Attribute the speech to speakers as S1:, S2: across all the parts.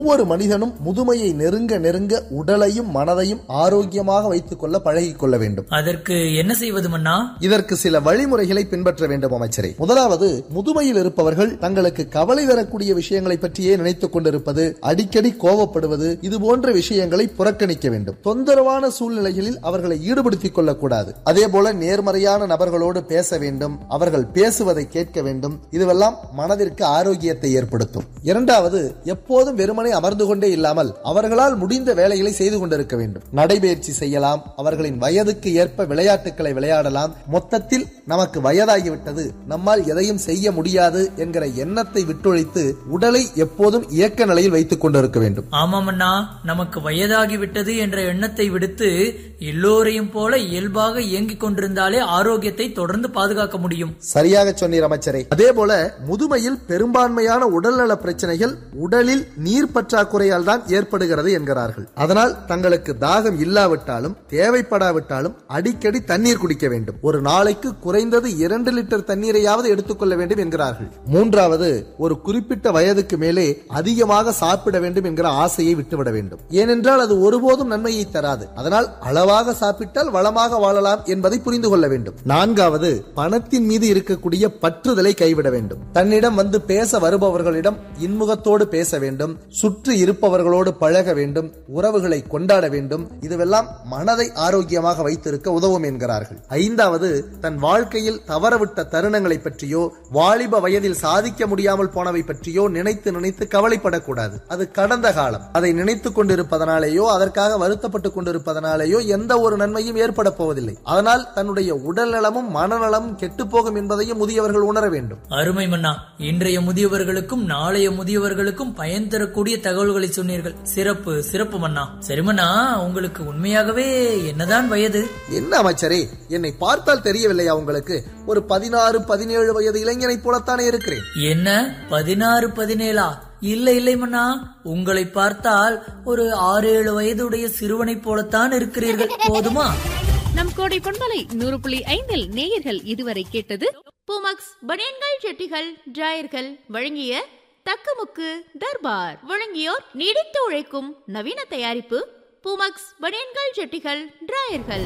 S1: ஒவ்வொரு மனிதனும் முதுமையை நெருங்க நெருங்க உடலையும் மனதையும் ஆரோக்கியமாக வைத்துக் கொள்ள பழகிக் கொள்ள வேண்டும்
S2: அதற்கு என்ன செய்வது மன்னா
S1: இதற்கு சில வழிமுறைகளை பின்பற்ற வேண்டும் அமைச்சரே முதலாவது முதுமையில் இருப்பவர்கள் தங்களுக்கு கவலை தரக்கூடிய விஷயங்களை பற்றியே நினைத்துக் கொண்டிருப்பது அடிக்கடி கோவப்படுவது இது போன்ற விஷயங்களை புறக்கணிக்க வேண்டும் தொந்தரவான சூழ்நிலைகளில் அவர்களை ஈடுபடுத்திக் கொள்ளக்கூடாது அதே போல நேர்மறையான நபர்களோடு பேச வேண்டும் அவர்கள் பேசுவதை கேட்க வேண்டும் இதுவெல்லாம் மனதிற்கு ஆரோக்கியத்தை ஏற்படுத்தும் இரண்டாவது எப்போதும் வெறுமனே அமர்ந்து கொண்டே இல்லாமல் அவர்களால் முடிந்த வேலைகளை செய்து கொண்டிருக்க வேண்டும் நடைபயிற்சி செய்யலாம் அவர்களின் வயதுக்கு ஏற்ப விளையாட்டுகளை விளையாடலாம் மொத்தத்தில் நமக்கு வயதாகிவிட்டது நம்மால் எதையும் செய்ய முடியாது என்கிற எண்ணத்தை விட்டொழித்து உடலை எப்போதும் இயக்க நிலையில் வைத்துக் கொண்டிருக்க வேண்டும்
S2: ஆமாம் அண்ணா நமக்கு வயதாகிவிட்டது என்ற எண்ணத்தை விடுத்து எல்லோரையும் போல இயல்பாக இயங்கிக் கொண்டிருந்தாலே ஆரோக்கியத்தை தொடர்ந்து பாதுகாக்க முடியும்
S1: சரியாக சொன்னீர் அமைச்சரே அதே போல முதுமையில் பெரும்பான்மையான உடல்நல பிரச்சனைகள் உடலில் நீர் பற்றாக்குறையால் தான் ஏற்படுகிறது என்கிறார்கள் அதனால் தங்களுக்கு தாகம் இல்லாவிட்டாலும் தேவைப்படாவிட்டாலும் அடிக்கடி தண்ணீர் குடிக்க வேண்டும் ஒரு நாளைக்கு குறைந்தது இரண்டு லிட்டர் தண்ணீரையாவது எடுத்துக்கொள்ள வேண்டும் என்கிறார்கள் மூன்றாவது ஒரு குறிப்பிட்ட வயதுக்கு மேலே அதிகமாக சாப்பிட வேண்டும் என்கிற ஆசையை விட்டுவிட வேண்டும் ஏனென்றால் அது ஒருபோதும் நன்மையை தராது அதனால் அளவாக சாப்பிட்டால் வளமாக வாழலாம் என்பதை புரிந்து கொள்ள வேண்டும் நான்காவது பணத்தின் மீது இருக்கக்கூடிய பற்றுதலை கைவிட வேண்டும் தன்னிடம் வந்து பேச வருபவர்களிடம் இன்முகத்தோடு பேச வேண்டும் சுற்றி இருப்பவர்களோடு பழக வேண்டும் உறவுகளை கொண்டாட வேண்டும் இதுவெல்லாம் மனதை ஆரோக்கியமாக வைத்திருக்க உதவும் என்கிறார்கள் ஐந்தாவது தன் வாழ்க்கையில் தவறவிட்ட தருணங்களை பற்றியோ வாலிப வயதில் சாதிக்க முடியாமல் போனவை பற்றியோ நினைத்து நினைத்து கவலைப்படக்கூடாது அது கடந்த காலம் அதை நினைத்துக் கொண்டிருப்பதனாலேயோ அதற்காக வருத்தப்பட்டுக் கொண்டிருப்பதனாலேயோ எந்த ஒரு நன்மையும் ஏற்பட போவதில்லை அதனால் தன்னுடைய உடல் நலமும் மனநலமும் கெட்டுப்போகும் என்பதையும் முதியவர்கள் உணர வேண்டும்
S2: அருமை மன்னா இன்றைய முதியவர்களுக்கும் நாளைய முதியவர்களுக்கும் பயன் தரக்கூடிய தகவல்களை சொன்னீர்கள் சிறப்பு சிறப்பு மன்னா சரி மன்னா உங்களுக்கு உண்மையாகவே என்னதான் வயது
S1: என்ன அமைச்சரே என்னை பார்த்தால் தெரியவில்லையா உங்களுக்கு ஒரு பதினாறு பதினேழு வயது இளைஞனைப் போலத்தானே இருக்கிறேன்
S2: என்ன பதினாறு பதினேழா இல்லை இல்லை மன்னா உங்களை பார்த்தால் ஒரு ஆறு ஏழு வயதுடைய சிறுவனைப் போலத்தான் இருக்கிறீர்கள் போதுமா
S3: நம் கோடை பொன்மலை நூறு புள்ளி ஐந்தில் நேயர்கள் இதுவரை கேட்டது
S4: பூமக்ஸ் பனியன்கள் ஜெட்டிகள் டிராயர்கள் வழங்கிய தக்கமுக்கு தர்பார் வழங்கியோர் நீடித்து உழைக்கும் நவீன தயாரிப்பு பூமக்ஸ் பனியன்கள் ஜெட்டிகள் டிராயர்கள்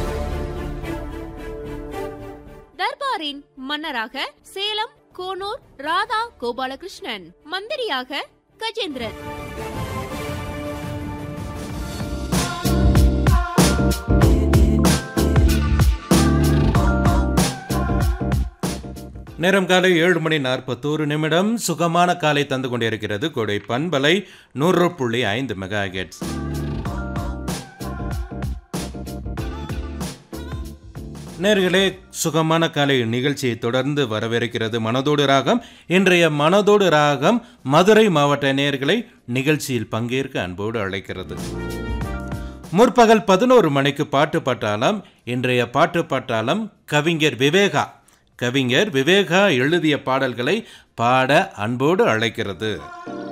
S4: தர்பாரின் மன்னராக சேலம் கோனூர் ராதா கோபாலகிருஷ்ணன் மந்திரியாக கஜேந்திரன்
S5: நேரம் காலை ஏழு மணி நாற்பத்தோரு நிமிடம் சுகமான காலை தந்து கொண்டிருக்கிறது கொடை பண்பலை நூறு புள்ளி ஐந்து மெகா ஹெர்ட்ஸ். நேர்களே சுகமான காலை நிகழ்ச்சியை தொடர்ந்து வரவிருக்கிறது மனதோடு ராகம் இன்றைய மனதோடு ராகம் மதுரை மாவட்ட நேர்களை நிகழ்ச்சியில் பங்கேற்க அன்போடு அழைக்கிறது முற்பகல் பதினோரு மணிக்கு பாட்டு பாட்டாளம் இன்றைய பாட்டு பாட்டாளம் கவிஞர் விவேகா கவிஞர் விவேகா எழுதிய பாடல்களை பாட அன்போடு அழைக்கிறது